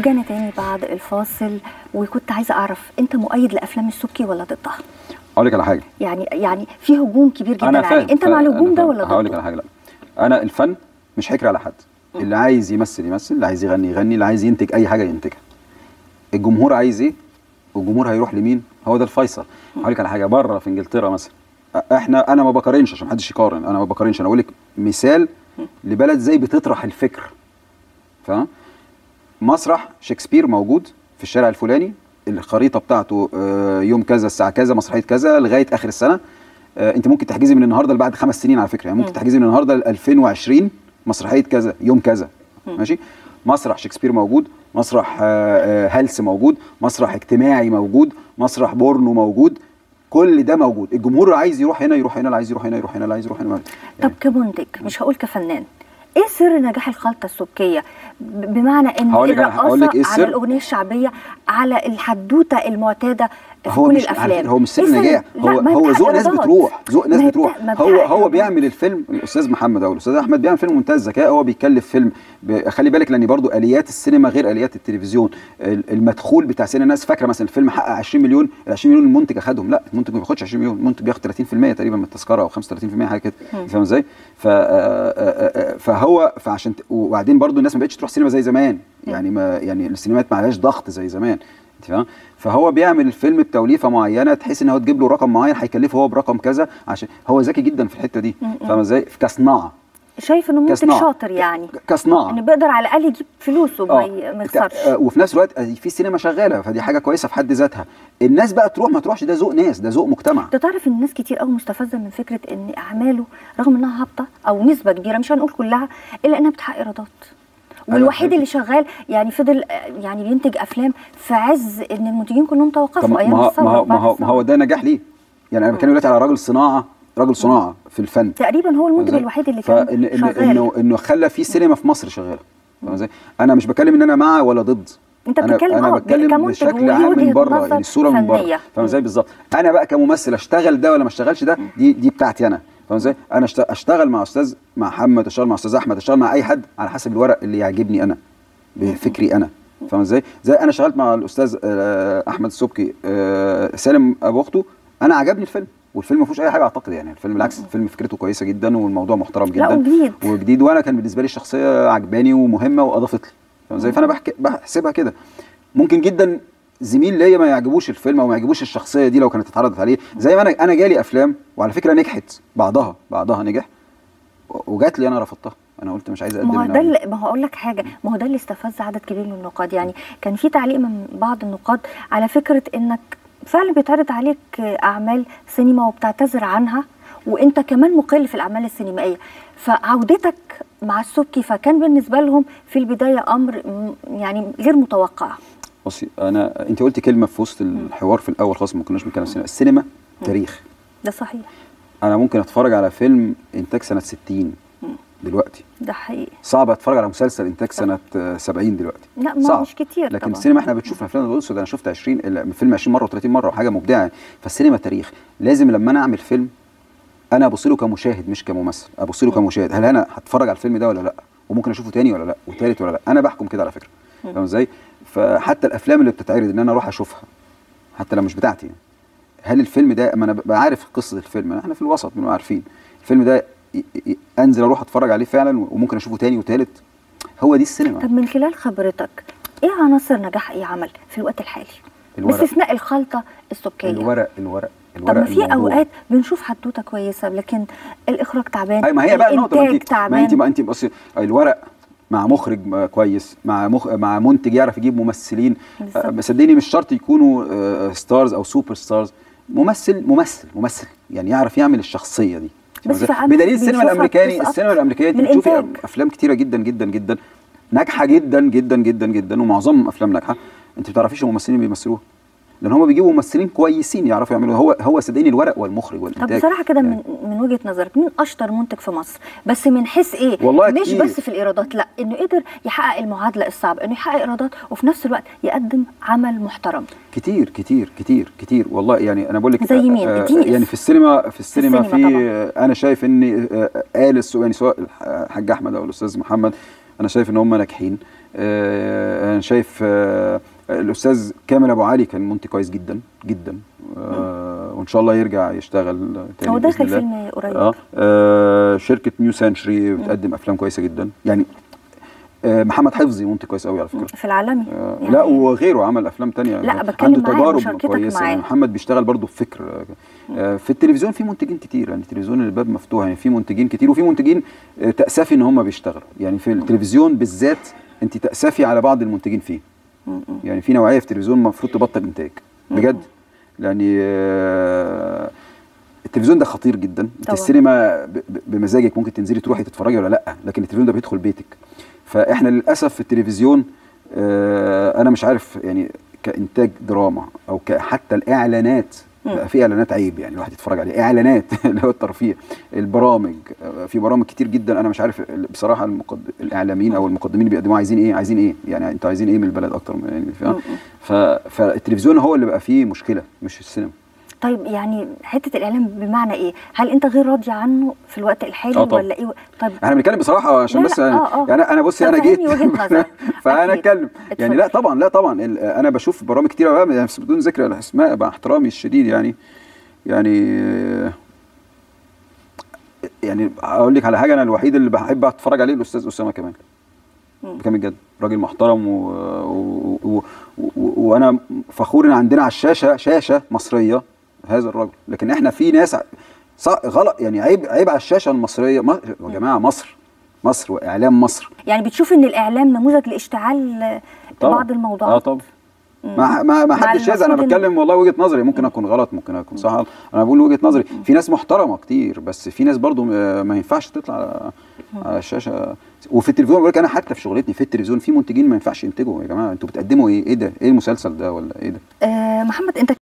رجعنا تاني بعد الفاصل وكنت عايزه اعرف انت مؤيد لافلام السبكي ولا ضدها؟ اقول لك على حاجه يعني يعني في هجوم كبير جدا انا فاهم عليه انت مع فاهم، الهجوم أنا ده فاهم. ولا هقول لك ضده؟ على حاجه لا انا الفن مش حكر على حد اللي عايز يمثل يمثل اللي عايز يغني يغني اللي عايز ينتج اي حاجه ينتجها الجمهور عايز ايه والجمهور هيروح لمين هو ده الفيصل هقول لك على حاجه بره في انجلترا مثلا أ- احنا انا ما بقارنش عشان محدش يقارن انا ما بقارنش انا اقول لك مثال لبلد زي بتطرح الفكر فاهم مسرح شكسبير موجود في الشارع الفلاني الخريطه بتاعته آه، يوم كذا الساعه كذا مسرحيه كذا لغايه اخر السنه آه، انت ممكن تحجزي من النهارده لبعد خمس سنين على فكره يعني ممكن تحجزي من النهارده ل 2020 مسرحيه كذا يوم كذا ماشي مسرح شكسبير موجود مسرح آه، آه، هلس موجود مسرح اجتماعي موجود مسرح بورنو موجود كل ده موجود الجمهور عايز يروح هنا يروح هنا اللي عايز يروح هنا يروح هنا اللي عايز يروح هنا طب كمنتج مش هقول كفنان ايه سر نجاح الخلطه السبكيه ب- بمعنى ان هقول لك أنا- هقول لك إيه الرقاصه على السر؟ الاغنيه الشعبيه على الحدوته المعتاده في هو كل مش على الافلام فكرة هو مش سر إيه سر- نجاح لا، هو ما هي هو بتحقق ذوق ناس إيرادات. بتروح ذوق ناس ما هي بتروح بتح- ما هو بتحقق هو إيرادات. بيعمل الفيلم الاستاذ محمد او الاستاذ احمد بيعمل فيلم ممتاز ذكاء هو بيكلف فيلم ب- خلي بالك لان برضو اليات السينما غير اليات التلفزيون ال- المدخول بتاع سينما الناس فاكره مثلا الفيلم حقق 20 مليون ال 20 مليون المنتج اخدهم لا المنتج ما بياخدش 20 مليون المنتج بياخد 30% تقريبا من التذكره او 35% حاجه كده فاهم ازاي ف- آه، آه، آه، فهو فعشان ت- وبعدين برضو الناس ما بقتش تروح سينما زي زمان يعني ما يعني السينمات ما عليهاش ضغط زي زمان انت فاهم فهو بيعمل الفيلم بتوليفه معينه تحس ان هو تجيب له رقم معين هيكلفه هو برقم كذا عشان هو ذكي جدا في الحته دي فاهم ازاي كصناعه شايف انه منتج كصناعة. شاطر يعني كصناعه انه بيقدر على الاقل يجيب فلوسه ما اه ي- ما ت- يخسرش آه، وفي نفس الوقت آه، في سينما شغاله فدي حاجه كويسه في حد ذاتها الناس بقى تروح ما تروحش ده ذوق ناس ده ذوق مجتمع انت تعرف ان الناس كتير قوي مستفزه من فكره ان اعماله رغم انها هابطه او نسبه كبيره مش هنقول كلها الا انها بتحقق ايرادات والوحيد حبيبتي. اللي شغال يعني فضل آه، يعني بينتج افلام في عز ان المنتجين كلهم طب توقفوا ما ايام هو الثوره ما هو ما وبعد هو, ما هو الثورة. ده نجاح ليه يعني انا بتكلم دلوقتي على راجل صناعه راجل صناعه في الفن تقريبا هو المنتج فاهم الوحيد اللي إزاي؟ كان فإن- إن- شغال انه انه خلى في سينما في مصر شغاله فاهم ازاي انا مش بتكلم ان انا مع ولا ضد انت انا بتتكلم انا اه بتكلم كمنتج بشكل وليه عام من وجهة بره نظر يعني الصوره من بره فنية. فاهم ازاي بالظبط انا بقى كممثل اشتغل ده ولا ما اشتغلش ده دي دي بتاعتي انا فاهم ازاي انا أشت- اشتغل مع استاذ مع محمد اشتغل مع استاذ احمد اشتغل مع اي حد على حسب الورق اللي يعجبني انا بفكري انا فاهم ازاي زي انا اشتغلت مع الاستاذ آه، احمد السبكي آه، سالم ابو اخته انا عجبني الفيلم والفيلم ما فيهوش اي حاجه اعتقد يعني الفيلم بالعكس الفيلم فكرته كويسه جدا والموضوع محترم جدا لا وجديد وجديد وانا كان بالنسبه لي الشخصيه عجباني ومهمه واضافت لي فاهم ازاي فانا بحكي بحسبها كده ممكن جدا زميل ليا ما يعجبوش الفيلم او ما يعجبوش الشخصيه دي لو كانت اتعرضت عليه زي ما انا انا جالي افلام وعلى فكره نجحت بعضها بعضها نجح وجات لي انا رفضتها انا قلت مش عايز اقدم ما هو من ده أول. اللي- ما هو اقول لك حاجه ما هو ده اللي استفز عدد كبير من النقاد يعني كان في تعليق من بعض النقاد على فكره انك فعلا بيتعرض عليك اعمال سينما وبتعتذر عنها وانت كمان مقل في الاعمال السينمائيه فعودتك مع السبكي فكان بالنسبه لهم في البدايه امر م- يعني غير متوقع بصي انا انت قلت كلمه في وسط الحوار في الاول خالص ما كناش بنتكلم السينما السينما تاريخ ده صحيح انا ممكن اتفرج على فيلم انتاج سنه 60 دلوقتي ده حقيقي صعب اتفرج على مسلسل انتاج سنه آه، 70 دلوقتي لا ما صعب. مش كتير لكن طبعا. السينما احنا بنشوف افلام الابيض والاسود انا شفت 20 ال- فيلم 20 مره و30 مره وحاجه مبدعه فالسينما تاريخ لازم لما انا اعمل فيلم انا ابص له كمشاهد مش كممثل ابص له كمشاهد هل انا هتفرج على الفيلم ده ولا لا وممكن اشوفه تاني ولا لا وتالت ولا لا انا بحكم كده على فكره فاهم ازاي فحتى الافلام اللي بتتعرض ان انا اروح اشوفها حتى لو مش بتاعتي يعني. هل الفيلم ده ما انا ببقى عارف قصه الفيلم احنا في الوسط بنبقى عارفين الفيلم ده ي- ي- انزل اروح اتفرج عليه فعلا وممكن اشوفه تاني وتالت هو دي السينما طب من خلال خبرتك ايه عناصر نجاح اي عمل في الوقت الحالي الورق. باستثناء الخلطه السبكيه الورق الورق طب الورق ما في الموضوع. اوقات بنشوف حدوته كويسه لكن الاخراج تعبان اي ما هي بقى النقطه ما الانتاج انت ما انت تعبان ما انت بصي الورق مع مخرج م- كويس مع مخ مع منتج يعرف يجيب ممثلين بالظبط. آه، صدقني مش شرط يكونوا آه، ستارز او سوبر ستارز ممثل ممثل ممثل يعني يعرف يعمل الشخصيه دي بس في عمل بدليل السينما بنشوفها الامريكاني بتسقط السينما الامريكيه انت من بتشوفي إنتاج. افلام كتيره جدا جدا جدا ناجحه جدا جدا جدا جدا ومعظمهم افلام ناجحه انت ما بتعرفيش الممثلين اللي بيمثلوها لان هم بيجيبوا ممثلين كويسين يعرفوا يعملوا هو هو صدقني الورق والمخرج طب والانتاج بصراحه كده يعني. من من وجهه نظرك مين اشطر منتج في مصر بس من حيث ايه والله مش كتير. بس في الايرادات لا انه قدر يحقق المعادله الصعبه انه يحقق ايرادات وفي نفس الوقت يقدم عمل محترم كتير كتير كتير كتير والله يعني انا بقول لك زي مين؟ آه، اديني يعني اسم. في السينما في السينما السينما في طبعا. آه، انا شايف ان آه، آل السو- يعني سواء الحاج احمد او الاستاذ محمد انا شايف ان هم ناجحين آه، انا شايف آه، الاستاذ كامل ابو علي كان منتج كويس جدا جدا آه، وان شاء الله يرجع يشتغل تاني هو بإذن داخل الله. فيلم قريب اه آه، شركه نيو سنشري بتقدم افلام كويسه جدا يعني آه، محمد حفظي منتج كويس قوي على فكره في العالمي آه، يعني لا وغيره عمل افلام تانية لا، بتكلم عنده معاه تجارب مشاركتك كويسه معاه. يعني محمد بيشتغل برضه في فكر آه، في التلفزيون في منتجين كتير يعني التلفزيون الباب مفتوح يعني في منتجين كتير وفي منتجين آه، تأسفي ان هم بيشتغلوا يعني في التلفزيون بالذات انت تأسفي على بعض المنتجين فيه يعني في نوعيه في التلفزيون المفروض تبطل انتاج بجد لان آه، التلفزيون ده خطير جدا انت طبعا. السينما ب- ب- بمزاجك ممكن تنزلي تروحي تتفرجي ولا لا لكن التلفزيون ده بيدخل بيتك فاحنا للاسف في التلفزيون آه، انا مش عارف يعني كانتاج دراما او ك- حتى الاعلانات بقى في اعلانات عيب يعني الواحد يتفرج عليه اعلانات اللي هو الترفيه البرامج آه، في برامج كتير جدا انا مش عارف بصراحه المقد... الاعلاميين او المقدمين اللي بيقدموها عايزين ايه عايزين ايه يعني انتوا عايزين ايه من البلد اكتر من يعني فاهم؟ ف... فالتلفزيون هو اللي بقى فيه مشكله مش السينما طيب يعني حته الاعلام بمعنى ايه هل انت غير راضي عنه في الوقت الحالي آه طبعا. ولا ايه طيب احنا بنتكلم بصراحه عشان لا، بس لا، يعني آه، آه. يعني انا بصي طب انا جيت فهمني وجهة نظرك. فانا أكيد. اتكلم يعني اتفضل. لا طبعا لا طبعا ال- انا بشوف برامج كتير قوي يعني بس بدون ذكر الاسماء مع احترامي الشديد يعني يعني يعني اقول لك على حاجه انا الوحيد اللي بحب اتفرج عليه الاستاذ اسامه كمال بكامل جد راجل محترم و... و... و... و... وانا فخور ان عندنا على الشاشه شاشه مصريه هذا الرجل لكن احنا في ناس ع- ص- غلط يعني عيب عيب على الشاشه المصريه ما... يا جماعه مصر مصر واعلام مصر يعني بتشوف ان الاعلام نموذج لاشتعال طبعا بعض اه الموضوعات طبعا ما ما ما حدش يزعل انا المفروض إن- بتكلم والله وجهه نظري ممكن اكون غلط ممكن اكون صح انا بقول وجهه نظري في ناس محترمه كتير بس في ناس برضو م- ما ينفعش تطلع على- على الشاشه وفي التلفزيون بقول لك انا حتى في شغلتي في التلفزيون في منتجين ما ينفعش ينتجوا يا جماعه انتوا بتقدموا ايه ايه ده ايه المسلسل ده ولا ايه ده آه محمد انت